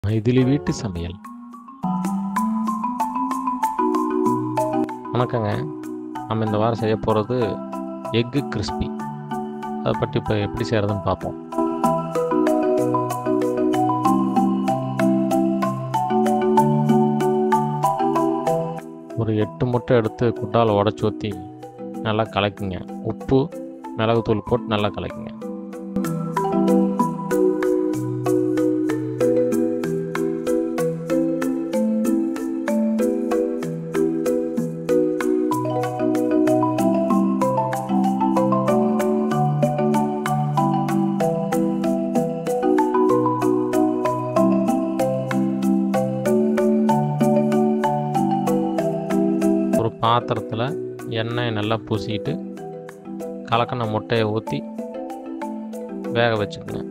மைதிலி வீட்டு சமையல் வணக்கங்க நம்ம இந்த வாரம் செய்ய போகிறது எக்கு கிறிஸ்பி அதை பற்றி இப்போ எப்படி செய்கிறதுன்னு பார்ப்போம் ஒரு எட்டு முட்டை எடுத்து குட்டால் உடச்சி ஊற்றி நல்லா கலக்குங்க உப்பு மிளகுத்தூள் போட்டு நல்லா கலக்குங்க ஒரு பாத்திரத்தில் எண்ணெய் நல்லா பூசிக்கிட்டு கலக்கின முட்டையை ஊற்றி வேக வச்சுக்கோங்க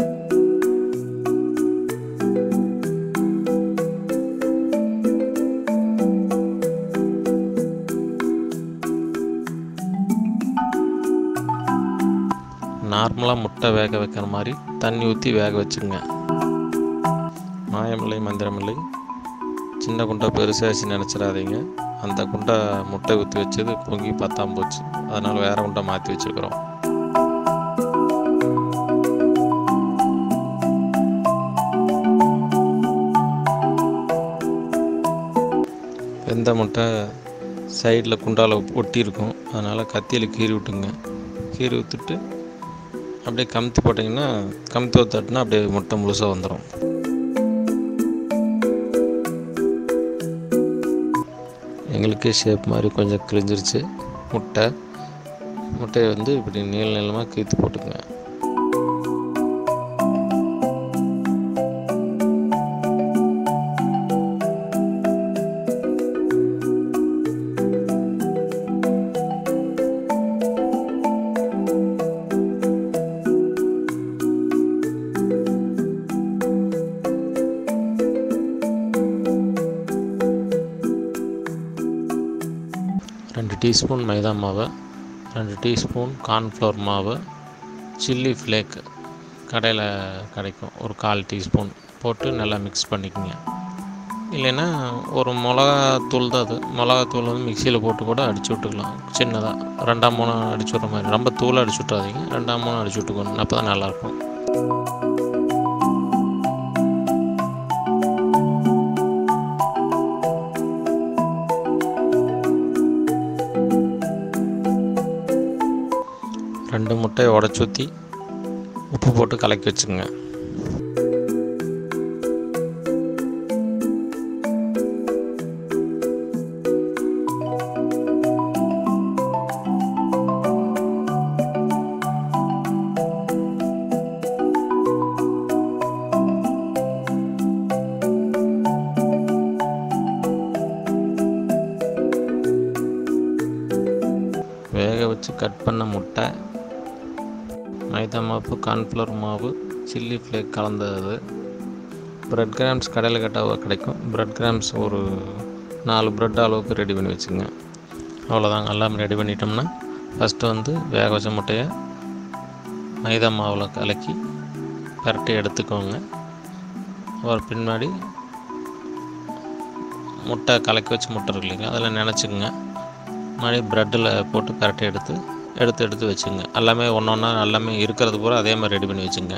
நார்மலாக முட்டை வேக வைக்கிற மாதிரி தண்ணி ஊற்றி வேக வச்சுக்கோங்க மாயமில்லை மந்திரமில்லை சின்ன குண்டை பெருசாச்சு நினச்சிடாதீங்க அந்த குண்டை முட்டை ஊற்றி வச்சது பொங்கி பத்தாம போச்சு அதனால் வேறு குண்டை மாற்றி வச்சுருக்குறோம் வெந்த முட்டை சைடில் குண்டால் ஒட்டியிருக்கும் அதனால் கத்தியில் கீறி விட்டுங்க கீறி விட்டுட்டு அப்படியே கமுத்தி போட்டிங்கன்னா கமுத்தி தட்டுனா அப்படியே முட்டை முழுசாக வந்துடும் எங்களுக்கே ஷேப் மாதிரி கொஞ்சம் கிழிஞ்சிருச்சு முட்டை முட்டையை வந்து இப்படி நீள நீளமாக கீத்து போட்டுக்குங்க ரெண்டு டீஸ்பூன் மைதா மாவு ரெண்டு டீஸ்பூன் கார்ன்ஃப்ளவர் மாவு சில்லி ஃப்ளேக் கடையில் கிடைக்கும் ஒரு கால் டீஸ்பூன் போட்டு நல்லா மிக்ஸ் பண்ணிக்கோங்க இல்லைன்னா ஒரு மிளகாத்தூள் தான் அது மிளகாத்தூள் வந்து மிக்சியில் போட்டு கூட அடிச்சு விட்டுக்கலாம் சின்னதாக ரெண்டாம் மூணு அடிச்சு விட்ற மாதிரி ரொம்ப தூளாக அடிச்சு விட்றாதீங்க ரெண்டாம் மூணு அடிச்சு விட்டுக்கணும் அப்போ தான் நல்லாயிருக்கும் ரெண்டு முட்டையை உடச்சி ஊற்றி உப்பு போட்டு கலக்கி வச்சுக்கோங்க வேக வச்சு கட் பண்ண முட்டை மைதா மாவு கார்ன்ஃப்ளவர் மாவு சில்லி ஃப்ளேக் கலந்தது ப்ரெட் கிராம்ஸ் கடையில் கேட்டால் கிடைக்கும் ப்ரெட் கிராம்ஸ் ஒரு நாலு ப்ரெட் அளவுக்கு ரெடி பண்ணி வச்சுங்க அவ்வளோதாங்க எல்லாம் ரெடி பண்ணிட்டோம்னா ஃபஸ்ட்டு வந்து வேக வச்ச முட்டையை மைதா மாவில் கலக்கி பரட்டி எடுத்துக்கோங்க ஒரு பின்னாடி முட்டை கலக்கி வச்ச முட்டை இருக்கு இல்லைங்க அதில் நினச்சிக்கோங்க மறுபடியும் ப்ரெட்டில் போட்டு பரட்டி எடுத்து எடுத்து எடுத்து வச்சுங்க எல்லாமே ஒன்று ஒன்றா எல்லாமே இருக்கிறது பூரா அதே மாதிரி ரெடி பண்ணி வச்சுங்க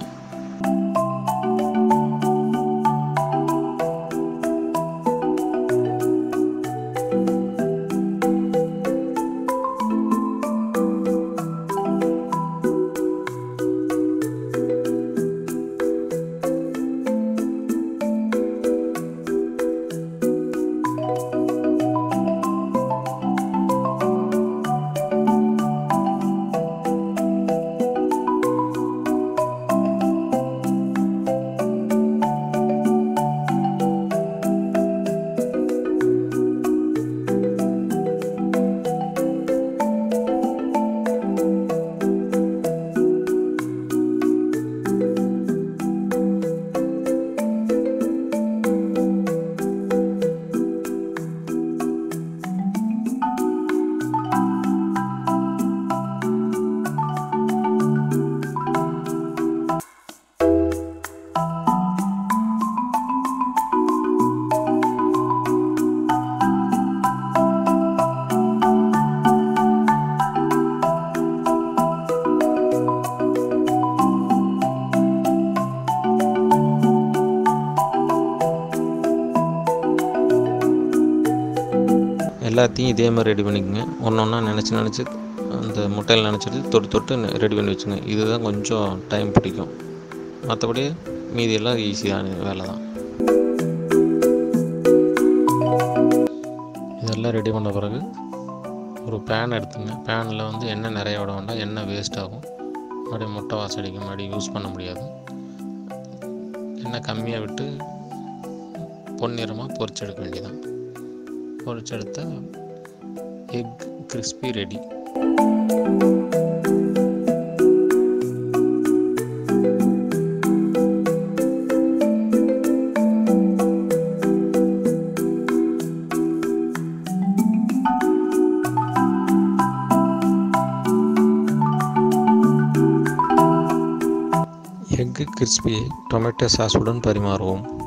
எல்லாத்தையும் இதே மாதிரி ரெடி பண்ணிக்கோங்க ஒன்று ஒன்றா நினச்சி நினச்சி அந்த முட்டையில் நினச்சிட்டு தொட்டு தொட்டு ரெடி பண்ணி வச்சுங்க இதுதான் கொஞ்சம் டைம் பிடிக்கும் மற்றபடி மீதியெல்லாம் ஈஸியான வேலை தான் இதெல்லாம் ரெடி பண்ண பிறகு ஒரு பேன் எடுத்துங்க பேனில் வந்து எண்ணெய் நிறைய விட வேண்டாம் எண்ணெய் வேஸ்ட் ஆகும் மறுபடியும் முட்டை வாசடிக்கு மறுபடியும் யூஸ் பண்ண முடியாது எண்ணெய் கம்மியாக விட்டு பொன்னிறமாக பொரிச்செடுக்க வேண்டியதான் பொரிச்செடுத்தா எக் கிறிஸ்பி ரெடி எக்கு கிறிஸ்பியை டொமேட்டோ சாஸுடன் பரிமாறுவோம்